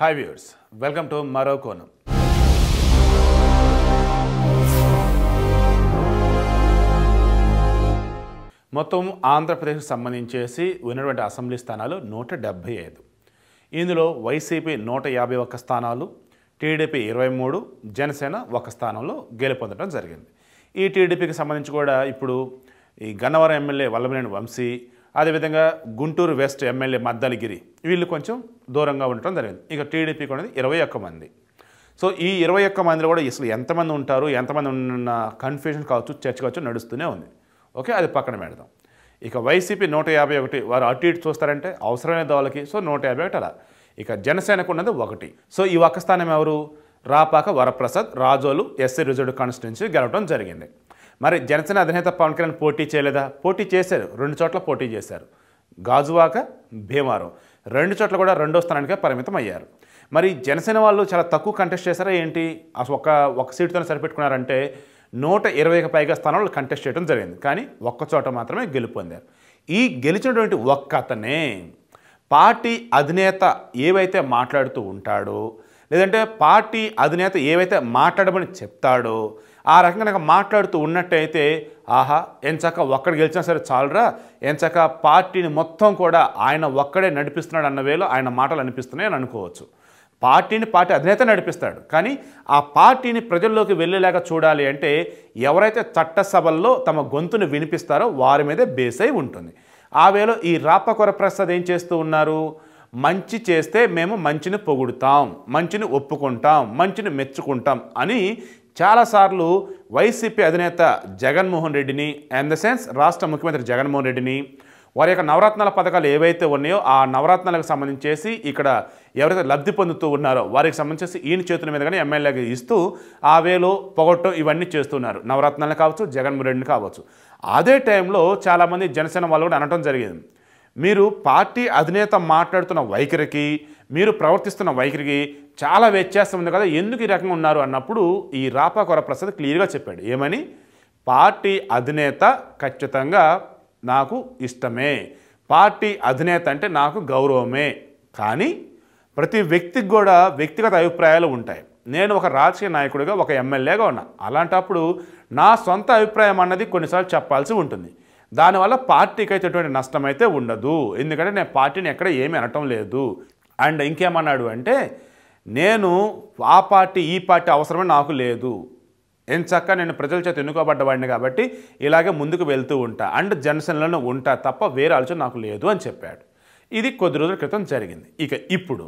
hi viewers welcome to మరో కోణం మొత్తం ఆంధ్రప్రదేశ్కి సంబంధించేసి ఉన్నటువంటి అసెంబ్లీ స్థానాలు నూట డెబ్భై ఐదు ఇందులో వైసీపీ నూట యాభై ఒక్క స్థానాలు టీడీపీ ఇరవై మూడు జనసేన ఒక స్థానంలో గెలుపొందడం జరిగింది ఈ టీడీపీకి సంబంధించి కూడా ఇప్పుడు ఈ గన్నవరం ఎమ్మెల్యే వల్లభనేని వంశీ అదేవిధంగా గుంటూరు వెస్ట్ ఎమ్మెల్యే మద్దలగిరి వీళ్ళు కొంచెం దూరంగా ఉండటం జరిగింది ఇక టీడీపీ కూడా ఇరవై ఒక్క మంది సో ఈ ఇరవై ఒక్క మందిలో కూడా అసలు ఎంతమంది ఉంటారు ఎంతమంది ఉన్న కన్ఫ్యూజన్ కావచ్చు చర్చ కావచ్చు నడుస్తూనే ఉంది ఓకే అది పక్కన పెడదాం ఇక వైసీపీ నూట యాభై ఒకటి వారు అటు ఇటు చూస్తారంటే అవసరమైన వాళ్ళకి సో నూట యాభై ఒకటి అలా ఇక జనసేనకు ఉన్నది ఒకటి సో ఈ ఒక్క స్థానం ఎవరు Rapaka Varaprasad Razole SC reserved constituency గెలవడం జరిగింది మరి జనసేన అధినేత పవన్ కళ్యాణ్ పోటీ చేయలేదా పోటీ చేశారు రెండు చోట్ల పోటీ చేశారు గాజువాక భీమారం రెండు చోట్ల కూడా రెండో స్థానానికే పరిమితం అయ్యారు మరి జనసేన వాళ్ళు చాలా తక్కువ కంటెస్ట్ చేశారా ఏంటి అసలు ఒక ఒక సీటుతో సరిపెట్టుకున్నారంటే నూట ఇరవైకి పైగా స్థానాలు కంటెస్ట్ చేయడం జరిగింది కానీ ఒక్క చోట మాత్రమే గెలుపొందారు ఈ గెలిచినటువంటి ఒక్క అతనే పార్టీ అధినేత ఏవైతే మాట్లాడుతూ ఉంటాడో లేదంటే పార్టీ అధినేత ఏవైతే మాట్లాడమని చెప్తాడో ఆ రకంగా కనుక మాట్లాడుతూ ఉన్నట్టయితే ఆహా ఎంచక్క ఒక్కడు గెలిచినా సరే చాలరా ఎంచక్క పార్టీని మొత్తం కూడా ఆయన ఒక్కడే నడిపిస్తున్నాడు అన్న వేలో ఆయన మాటలు అనిపిస్తున్నాయి అని అనుకోవచ్చు పార్టీని పార్టీ అధినేత నడిపిస్తాడు కానీ ఆ పార్టీని ప్రజల్లోకి వెళ్ళేలాగా చూడాలి అంటే ఎవరైతే చట్టసభల్లో తమ గొంతును వినిపిస్తారో వారి మీదే బేస్ అయి ఉంటుంది ఆ వేలో ఈ రాపకొర ప్రసాద్ ఏం చేస్తూ ఉన్నారు మంచి చేస్తే మేము మంచిని పొగుడుతాం మంచిని ఒప్పుకుంటాం మంచిని మెచ్చుకుంటాం అని చాలాసార్లు వైసీపీ అధినేత జగన్మోహన్ రెడ్డిని అండ్ ద సెన్స్ రాష్ట్ర ముఖ్యమంత్రి జగన్మోహన్ రెడ్డిని వారి యొక్క నవరత్నాల పథకాలు ఏవైతే ఉన్నాయో ఆ నవరత్నాలకు సంబంధించేసి ఇక్కడ ఎవరైతే లబ్ధి పొందుతూ ఉన్నారో వారికి సంబంధించేసి ఈయన చేతుల మీద కానీ ఎమ్మెల్యేగా ఇస్తూ ఆ వేలో పొగట్టం ఇవన్నీ చేస్తున్నారు నవరత్నాలు కావచ్చు జగన్మోహన్ రెడ్డిని కావచ్చు అదే టైంలో చాలామంది జనసేన వాళ్ళు కూడా అనటం జరిగింది మీరు పార్టీ అధినేత మాట్లాడుతున్న వైఖరికి మీరు ప్రవర్తిస్తున్న వైఖరికి చాలా వ్యత్యాసం ఉంది కదా ఎందుకు ఈ రకంగా ఉన్నారు అన్నప్పుడు ఈ రాపాకొర ప్రసాద్ క్లియర్గా చెప్పాడు ఏమని పార్టీ అధినేత ఖచ్చితంగా నాకు ఇష్టమే పార్టీ అధినేత అంటే నాకు గౌరవమే కానీ ప్రతి వ్యక్తికి కూడా వ్యక్తిగత అభిప్రాయాలు ఉంటాయి నేను ఒక రాజకీయ నాయకుడిగా ఒక ఎమ్మెల్యేగా ఉన్నా అలాంటప్పుడు నా సొంత అభిప్రాయం అన్నది కొన్నిసార్లు చెప్పాల్సి ఉంటుంది దానివల్ల పార్టీకి అయితే ఎటువంటి నష్టం అయితే ఉండదు ఎందుకంటే నేను పార్టీని ఎక్కడ ఏమీ అనటం లేదు అండ్ ఇంకేమన్నాడు అంటే నేను ఆ పార్టీ ఈ పార్టీ అవసరమే నాకు లేదు ఎంచక్క నేను ప్రజల చేత ఎన్నుకోబడ్డవాడిని కాబట్టి ఇలాగే ముందుకు వెళ్తూ ఉంటా అండ్ జనసేనలోనే ఉంటా తప్ప వేరే ఆలోచన నాకు లేదు అని చెప్పాడు ఇది కొద్ది రోజుల క్రితం జరిగింది ఇక ఇప్పుడు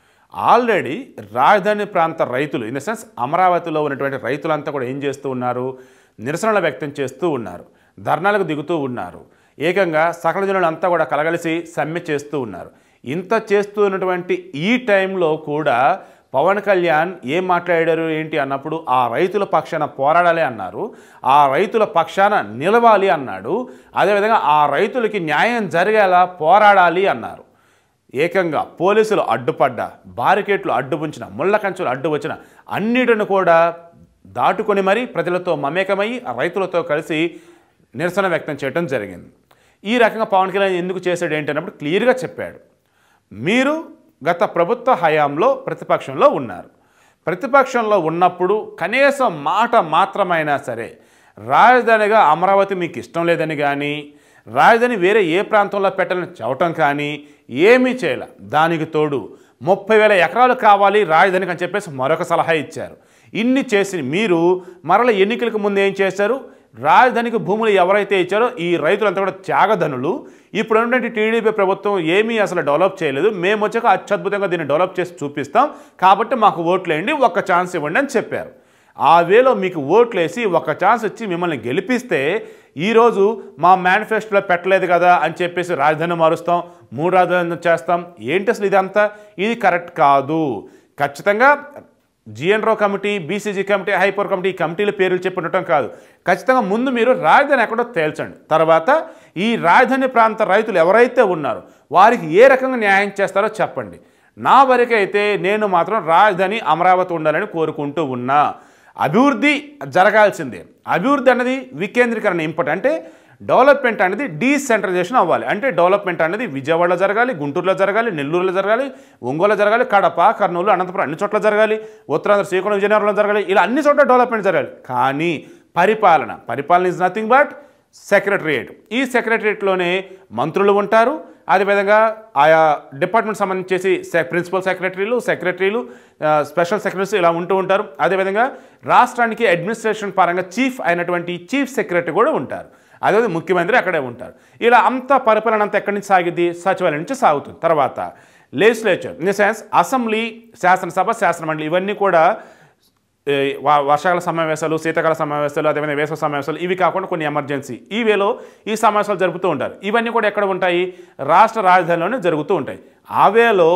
ఆల్రెడీ రాజధాని ప్రాంత రైతులు ఇన్ ద సెన్స్ అమరావతిలో ఉన్నటువంటి రైతులంతా కూడా ఏం చేస్తూ ఉన్నారు నిరసనలు వ్యక్తం చేస్తూ ఉన్నారు ధర్నాలకు దిగుతూ ఉన్నారు ఏకంగా సకల జనులంతా కూడా కలగలిసి సమ్మె చేస్తూ ఉన్నారు ఇంత చేస్తూ ఉన్నటువంటి ఈ టైంలో కూడా పవన్ కళ్యాణ్ ఏం మాట్లాడారు ఏంటి అన్నప్పుడు ఆ రైతుల పక్షాన పోరాడాలి అన్నారు ఆ రైతుల పక్షాన నిలవాలి అన్నాడు అదేవిధంగా ఆ రైతులకి న్యాయం జరిగేలా పోరాడాలి అన్నారు ఏకంగా పోలీసులు అడ్డుపడ్డ బారికేట్లు అడ్డు ఉంచిన ముళ్ళ కంచులు అడ్డు వచ్చిన అన్నిటిని కూడా దాటుకొని మరీ ప్రజలతో మమేకమై ఆ రైతులతో కలిసి నిరసన వ్యక్తం చేయడం జరిగింది ఈ రకంగా పవన్ కళ్యాణ్ ఎందుకు చేశాడు ఏంటి అన్నప్పుడు క్లియర్గా చెప్పాడు మీరు గత ప్రభుత్వ హయాంలో ప్రతిపక్షంలో ఉన్నారు ప్రతిపక్షంలో ఉన్నప్పుడు కనీసం మాట మాత్రమైనా సరే రాజధానిగా అమరావతి మీకు ఇష్టం లేదని కానీ రాజధాని వేరే ఏ ప్రాంతంలో పెట్టాలని చెప్పటం కానీ ఏమీ చేయలే దానికి తోడు ముప్పై వేల ఎకరాలు కావాలి రాజధానికి అని చెప్పేసి మరొక సలహా ఇచ్చారు ఇన్ని చేసి మీరు మరల ఎన్నికలకు ముందు ఏం చేశారు రాజధానికి భూములు ఎవరైతే ఇచ్చారో ఈ రైతులంతా కూడా త్యాగధనులు ఇప్పుడు ఉన్నటువంటి టీడీపీ ప్రభుత్వం ఏమీ అసలు డెవలప్ చేయలేదు మేము వచ్చాక అత్యద్భుతంగా దీన్ని డెవలప్ చేసి చూపిస్తాం కాబట్టి మాకు ఓట్లు వేయండి ఒక్క ఛాన్స్ ఇవ్వండి అని చెప్పారు ఆ వేలో మీకు ఓట్లు వేసి ఒక ఛాన్స్ ఇచ్చి మిమ్మల్ని గెలిపిస్తే ఈరోజు మా మేనిఫెస్టోలో పెట్టలేదు కదా అని చెప్పేసి రాజధాని మారుస్తాం మూడు రాజధాని చేస్తాం ఏంటి అసలు ఇదంతా ఇది కరెక్ట్ కాదు ఖచ్చితంగా జిఎన్రో committee BCG committee hyper committee ఈ కమిటీల పేర్లు చెప్పి ఉండటం కాదు ఖచ్చితంగా ముందు మీరు రాజధాని ఎక్కడో తేల్చండి తర్వాత ఈ రాజధాని ప్రాంత రైతులు ఎవరైతే ఉన్నారో వారికి ఏ రకంగా న్యాయం చేస్తారో చెప్పండి నా వరకైతే నేను మాత్రం రాజధాని అమరావతి ఉండాలని కోరుకుంటూ ఉన్నా అభివృద్ధి జరగాల్సిందే అభివృద్ధి అన్నది వికేంద్రీకరణ ఇంపార్టెంట్ అంటే డెవలప్మెంట్ అనేది డీసెంట్రలైజేషన్ అవ్వాలి అంటే డెవలప్మెంట్ అనేది విజయవాడలో జరగాలి గుంటూరులో జరగాలి నెల్లూరులో జరగాలి ఒంగోలు జరగాలి కడప కర్నూలు అనంతపురం అన్ని చోట్ల జరగాలి ఉత్తరాంధ్ర శ్రీకాకుళం విజయనగరంలో జరగాలి ఇలా అన్ని చోట్ల డెవలప్మెంట్ జరగాలి కానీ పరిపాలన పరిపాలన ఇస్ నథింగ్ బట్ సెక్రటరియేట్ ఈ సెక్రటరియేట్లోనే మంత్రులు ఉంటారు అదేవిధంగా ఆయా డిపార్ట్మెంట్ సంబంధించేసి సె ప్రిన్సిపల్ సెక్రటరీలు సెక్రటరీలు ఆ, స్పెషల్ సెక్రటరీస్ ఇలా ఉంటూ ఉంటారు అదేవిధంగా రాష్ట్రానికి అడ్మినిస్ట్రేషన్ పరంగా చీఫ్ అయినటువంటి చీఫ్ సెక్రటరీ కూడా ఉంటారు అదేవిధంగా ముఖ్యమంత్రి అక్కడే ఉంటారు ఇలా అంత పరిపాలన అంతా ఎక్కడి నుంచి సాగిద్ది సచివాలయం నుంచి సాగుతుంది తర్వాత legislature in the sense assembly శాసనసభ శాసనమండలి ఇవన్నీ కూడా ఏ, వా- వర్షాకాల సమావేశాలు శీతాకాల సమావేశాలు అదేవిధంగా వేసవి సమావేశాలు ఇవి కాకుండా కొన్ని ఎమర్జెన్సీ ఈ వేలో ఈ సమావేశాలు జరుపుతూ ఉంటారు ఇవన్నీ కూడా ఎక్కడ ఉంటాయి రాష్ట్ర రాజధానిలోనే జరుగుతూ ఉంటాయి ఆ వేలో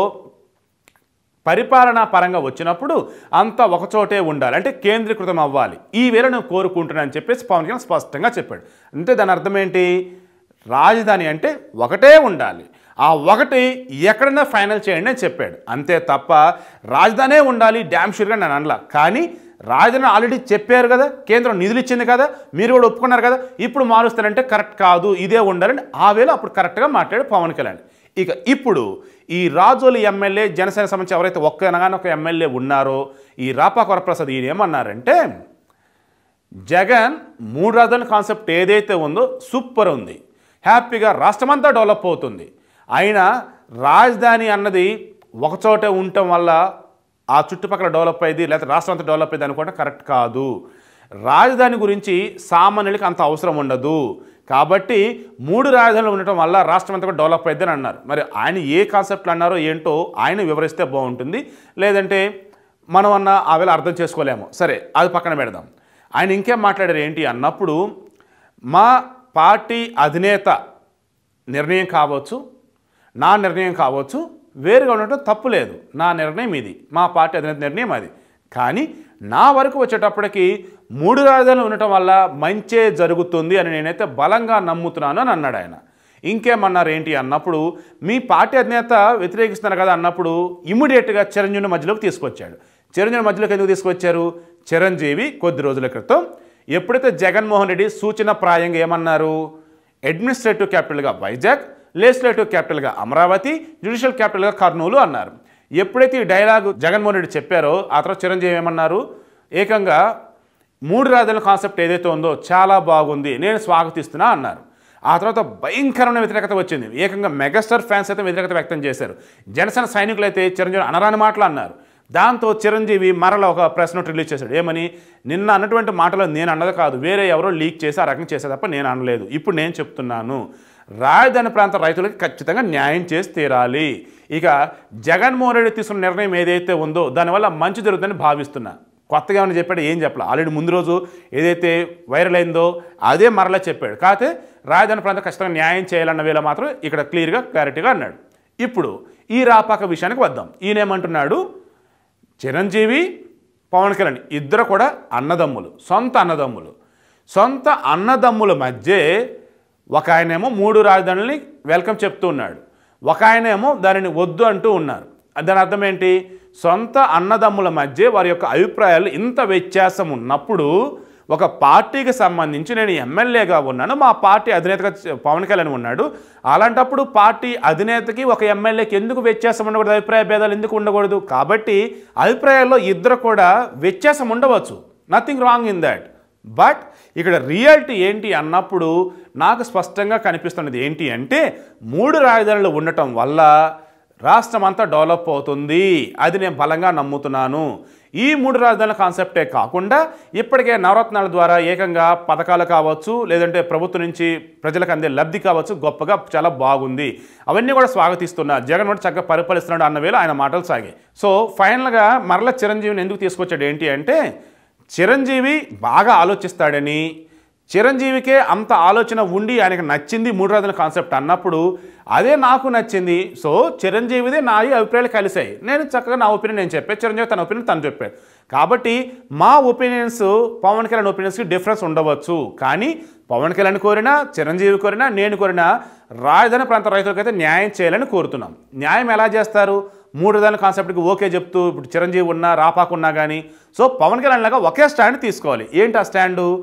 పరిపాలనా పరంగా వచ్చినప్పుడు అంతా ఒకచోటే ఉండాలి అంటే కేంద్రీకృతం అవ్వాలి ఈ వేళ నేను కోరుకుంటున్నాను అని చెప్పేసి పవన్ కళ్యాణ్ స్పష్టంగా చెప్పాడు అంటే దాని అర్థం ఏంటి రాజధాని అంటే ఒకటే ఉండాలి ఆ ఒకటి ఎక్కడైనా ఫైనల్ చేయండి అని చెప్పాడు అంతే తప్ప రాజధానే ఉండాలి డ్యామ్ షూర్గా నేను అనలా కానీ రాజధాని ఆల్రెడీ చెప్పారు కదా కేంద్రం నిధులు ఇచ్చింది కదా మీరు కూడా ఒప్పుకున్నారు కదా ఇప్పుడు మారుస్తారంటే కరెక్ట్ కాదు ఇదే ఉండాలని ఆ వేళ అప్పుడు కరెక్ట్గా మాట్లాడు పవన్ కళ్యాణ్ ఇక ఇప్పుడు ఈ రాజోలి ఎమ్మెల్యే జనసేన సంబంధించి ఎవరైతే ఒక్కనగానే ఒక ఎమ్మెల్యే ఉన్నారో ఈ రాపా వరప్రసాద్ ఈయన ఏమన్నారంటే జగన్ మూడు రాజధానుల కాన్సెప్ట్ ఏదైతే ఉందో సూపర్ ఉంది హ్యాపీగా రాష్ట్రమంతా డెవలప్ అవుతుంది అయినా రాజధాని అన్నది ఒకచోటే ఉండటం వల్ల ఆ చుట్టుపక్కల డెవలప్ అయ్యింది లేకపోతే రాష్ట్రం అంతా డెవలప్ అయ్యింది అనుకుంటే కరెక్ట్ కాదు రాజధాని గురించి సామాన్యులకి అంత అవసరం ఉండదు కాబట్టి మూడు రాజధానులు ఉండటం వల్ల రాష్ట్రం అంతా కూడా డెవలప్ అయ్యింది అని అన్నారు మరి ఆయన ఏ కాన్సెప్ట్లు అన్నారో ఏంటో ఆయన వివరిస్తే బాగుంటుంది లేదంటే మనం అన్న ఆ వేళ అర్థం చేసుకోలేము సరే అది పక్కన పెడదాం ఆయన ఇంకేం మాట్లాడారు ఏంటి అన్నప్పుడు మా పార్టీ అధినేత నిర్ణయం కావచ్చు నా నిర్ణయం కావచ్చు వేరుగా ఉండటం తప్పు లేదు నా నిర్ణయం ఇది మా పార్టీ అధినేత నిర్ణయం అది కానీ నా వరకు వచ్చేటప్పటికి మూడు రాజధానులు ఉండటం వల్ల మంచే జరుగుతుంది అని నేనైతే బలంగా నమ్ముతున్నాను అని అన్నాడు ఆయన ఇంకేమన్నారు ఏంటి అన్నప్పుడు మీ పార్టీ అధినేత వ్యతిరేకిస్తున్నారు కదా అన్నప్పుడు ఇమీడియట్గా చిరంజీవిని మధ్యలోకి తీసుకొచ్చాడు చిరంజీవి మధ్యలోకి ఎందుకు తీసుకొచ్చారు చిరంజీవి కొద్ది రోజుల క్రితం ఎప్పుడైతే జగన్మోహన్ రెడ్డి సూచన ప్రాయంగా ఏమన్నారు అడ్మినిస్ట్రేటివ్ క్యాపిటల్గా వైజాగ్ లెజిస్లేటివ్ క్యాపిటల్గా అమరావతి జ్యుడిషియల్ క్యాపిటల్గా కర్నూలు అన్నారు ఎప్పుడైతే ఈ డైలాగ్ జగన్మోహన్ రెడ్డి చెప్పారో ఆ తర్వాత చిరంజీవి ఏమన్నారు ఏకంగా మూడు రాజధానుల కాన్సెప్ట్ ఏదైతే ఉందో చాలా బాగుంది నేను స్వాగతిస్తున్నా అన్నారు ఆ తర్వాత భయంకరమైన వ్యతిరేకత వచ్చింది ఏకంగా మెగాస్టార్ ఫ్యాన్స్ అయితే వ్యతిరేకత వ్యక్తం చేశారు జనసేన సైనికులు అయితే చిరంజీవి అనరాని మాటలు అన్నారు దాంతో చిరంజీవి మరల ఒక ప్రెస్ నోట్ రిలీజ్ చేశాడు ఏమని నిన్న అన్నటువంటి మాటలు నేను అన్నది కాదు వేరే ఎవరో లీక్ చేసి ఆ రకం చేసే తప్ప నేను అనలేదు ఇప్పుడు నేను చెప్తున్నాను రాజధాని ప్రాంత రైతులకు ఖచ్చితంగా న్యాయం చేసి తీరాలి ఇక జగన్మోహన్ రెడ్డి తీసుకున్న నిర్ణయం ఏదైతే ఉందో దానివల్ల మంచి జరుగుతుందని భావిస్తున్నా కొత్తగా ఏమైనా చెప్పాడు ఏం చెప్పాలి ఆల్రెడీ ముందు రోజు ఏదైతే వైరల్ అయిందో అదే మరలా చెప్పాడు కాకపోతే రాజధాని ప్రాంతం ఖచ్చితంగా న్యాయం చేయాలన్న వేళ మాత్రం ఇక్కడ క్లియర్గా క్లారిటీగా అన్నాడు ఇప్పుడు ఈ రాపాక విషయానికి వద్దాం ఈయన ఏమంటున్నాడు చిరంజీవి పవన్ కళ్యాణ్ ఇద్దరు కూడా అన్నదమ్ములు సొంత అన్నదమ్ములు సొంత అన్నదమ్ముల మధ్య ఒక ఆయనేమో మూడు రాజధానుల్ని వెల్కమ్ చెప్తూ ఉన్నాడు ఒక ఆయనేమో దానిని వద్దు అంటూ ఉన్నారు దాని అర్థం ఏంటి సొంత అన్నదమ్ముల మధ్య వారి యొక్క అభిప్రాయాలు ఇంత వ్యత్యాసం ఉన్నప్పుడు ఒక పార్టీకి సంబంధించి నేను ఎమ్మెల్యేగా ఉన్నాను మా పార్టీ అధినేతగా చ- పవన్ కళ్యాణ్ ఉన్నాడు అలాంటప్పుడు పార్టీ అధినేతకి ఒక ఎమ్మెల్యేకి ఎందుకు వ్యత్యాసం ఉండకూడదు అభిప్రాయ భేదాలు ఎందుకు ఉండకూడదు కాబట్టి అభిప్రాయాల్లో ఇద్దరు కూడా వ్యత్యాసం ఉండవచ్చు nothing wrong in that but ఇక్కడ రియాలిటీ ఏంటి అన్నప్పుడు నాకు స్పష్టంగా కనిపిస్తున్నది ఏంటి అంటే మూడు రాజధానులు ఉండటం వల్ల రాష్ట్రం అంతా డెవలప్ అవుతుంది అది నేను బలంగా నమ్ముతున్నాను ఈ మూడు రాజధానుల కాన్సెప్టే కాకుండా ఇప్పటికే నవరత్నాల ద్వారా ఏకంగా పథకాలు కావచ్చు లేదంటే ప్రభుత్వం నుంచి ప్రజలకు అందే లబ్ధి కావచ్చు గొప్పగా చాలా బాగుంది అవన్నీ కూడా స్వాగతిస్తున్నా జగన్ కూడా చక్కగా పరిపాలిస్తున్నాడు అన్న వేళ ఆయన మాటలు సాగాయి సో ఫైనల్గా మరల చిరంజీవిని ఎందుకు తీసుకొచ్చాడు ఏంటి అంటే చిరంజీవి బాగా ఆలోచిస్తాడని చిరంజీవికే అంత ఆలోచన ఉండి ఆయనకు నచ్చింది మూడు రాజుల కాన్సెప్ట్ అన్నప్పుడు అదే నాకు నచ్చింది సో చిరంజీవిదే నా ఈ అభిప్రాయాలు కలిసాయి నేను చక్కగా నా ఒపీనియన్ నేను చెప్పాను చిరంజీవి తన ఒపీనియన్ తను చెప్పాడు కాబట్టి మా ఒపీనియన్స్ పవన్ కళ్యాణ్ ఒపీనియన్స్కి డిఫరెన్స్ ఉండవచ్చు కానీ పవన్ కళ్యాణ్ కోరినా చిరంజీవి కోరినా నేను కోరినా రాజధాని ప్రాంత రైతులకైతే న్యాయం చేయాలని కోరుతున్నాం న్యాయం ఎలా చేస్తారు మూడు విధాల కాన్సెప్ట్కి ఓకే చెప్తూ ఇప్పుడు చిరంజీవి ఉన్నా రాపాకున్నా కానీ సో పవన్ కళ్యాణ్ లాగా ఒకే స్టాండ్ తీసుకోవాలి ఏంటి ఆ స్టాండు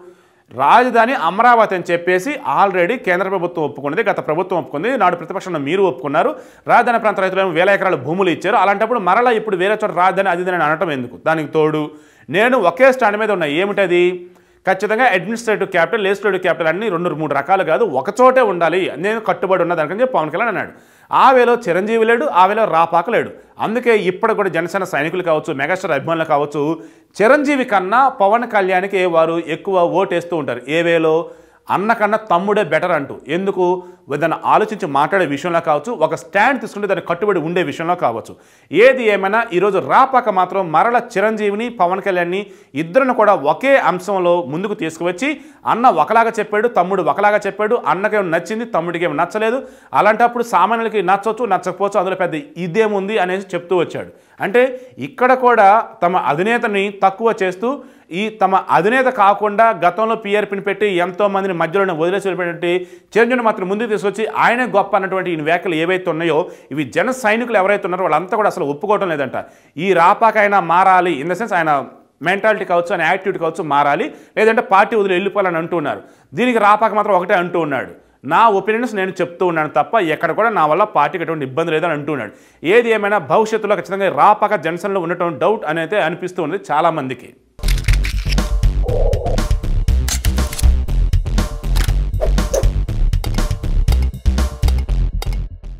రాజధాని అమరావతి అని చెప్పేసి ఆల్రెడీ కేంద్ర ప్రభుత్వం ఒప్పుకున్నది గత ప్రభుత్వం ఒప్పుకుంది నాడు ప్రతిపక్షంలో మీరు ఒప్పుకున్నారు రాజధాని ప్రాంత రైతులను వేల ఎకరాల భూములు ఇచ్చారు అలాంటప్పుడు మరలా ఇప్పుడు వేరే చోట రాజధాని అది ఇది అని అనటం ఎందుకు దానికి తోడు నేను ఒకే స్టాండ్ మీద ఉన్నా ఏమిటది ఖచ్చితంగా అడ్మినిస్ట్రేటివ్ క్యాపిటల్ లెజిస్లేటివ్ క్యాపిటల్ అన్ని రెండు మూడు రకాలు కాదు ఒకచోటే ఉండాలి నేను కట్టుబడి ఉన్న దానికని చెప్పి పవన్ కళ్యాణ్ అన్నాడు ఆ వేలో చిరంజీవి లేడు ఆ వేలో రాపాక లేడు అందుకే ఇప్పుడు కూడా జనసేన సైనికులు కావచ్చు మెగాస్టార్ అభిమానులు కావచ్చు చిరంజీవి కన్నా పవన్ కళ్యాణ్కి వారు ఎక్కువ ఓటేస్తూ ఉంటారు ఏ వేలో అన్న కన్నా తమ్ముడే బెటర్ అంటూ ఎందుకు దాన్ని ఆలోచించి మాట్లాడే విషయంలో కావచ్చు ఒక స్టాండ్ తీసుకుంటే దాన్ని కట్టుబడి ఉండే విషయంలో కావచ్చు ఏది ఏమైనా ఈరోజు రాపాక మాత్రం మరల చిరంజీవిని పవన్ కళ్యాణ్ని ఇద్దరిని కూడా ఒకే అంశంలో ముందుకు తీసుకువచ్చి అన్న ఒకలాగా చెప్పాడు తమ్ముడు ఒకలాగా చెప్పాడు అన్నకేమో నచ్చింది తమ్ముడికి ఏమో నచ్చలేదు అలాంటప్పుడు సామాన్యులకి నచ్చవచ్చు నచ్చకపోవచ్చు అందులో పెద్ద ఇదేముంది అనేసి చెప్తూ వచ్చాడు అంటే ఇక్కడ కూడా తమ అధినేతని తక్కువ చేస్తూ ఈ తమ అధినేత కాకుండా గతంలో పీఆర్పీని పెట్టి ఎంతో మందిని మధ్యలోనే వదిలేసి వెళ్ళిపోయినటువంటి చిరంజీవిని మాత్రం ముందుకు తీసుకొచ్చి ఆయనే గొప్ప అన్నటువంటి ఈ వ్యాఖ్యలు ఏవైతే ఉన్నాయో ఇవి జన సైనికులు ఎవరైతే ఉన్నారో వాళ్ళంతా కూడా అసలు ఒప్పుకోవడం లేదంట ఈ రాపాకైనా మారాలి ఇన్ ద సెన్స్ ఆయన మెంటాలిటీ కావచ్చు ఆయన యాటిట్యూడ్ కావచ్చు మారాలి లేదంటే పార్టీ వదిలి వెళ్ళిపోవాలని అంటున్నారు దీనికి రాపాక మాత్రం ఒకటే అంటూ ఉన్నాడు నా ఒపీనియన్స్ నేను చెప్తూ ఉన్నాను తప్ప ఎక్కడ కూడా నా వల్ల పార్టీకి ఎటువంటి ఇబ్బంది లేదని అంటున్నాడు ఏది ఏమైనా భవిష్యత్తులో ఖచ్చితంగా రాపాక జనసేనలో ఉండటం డౌట్ అనేది అనిపిస్తూ ఉంది చాలామందికి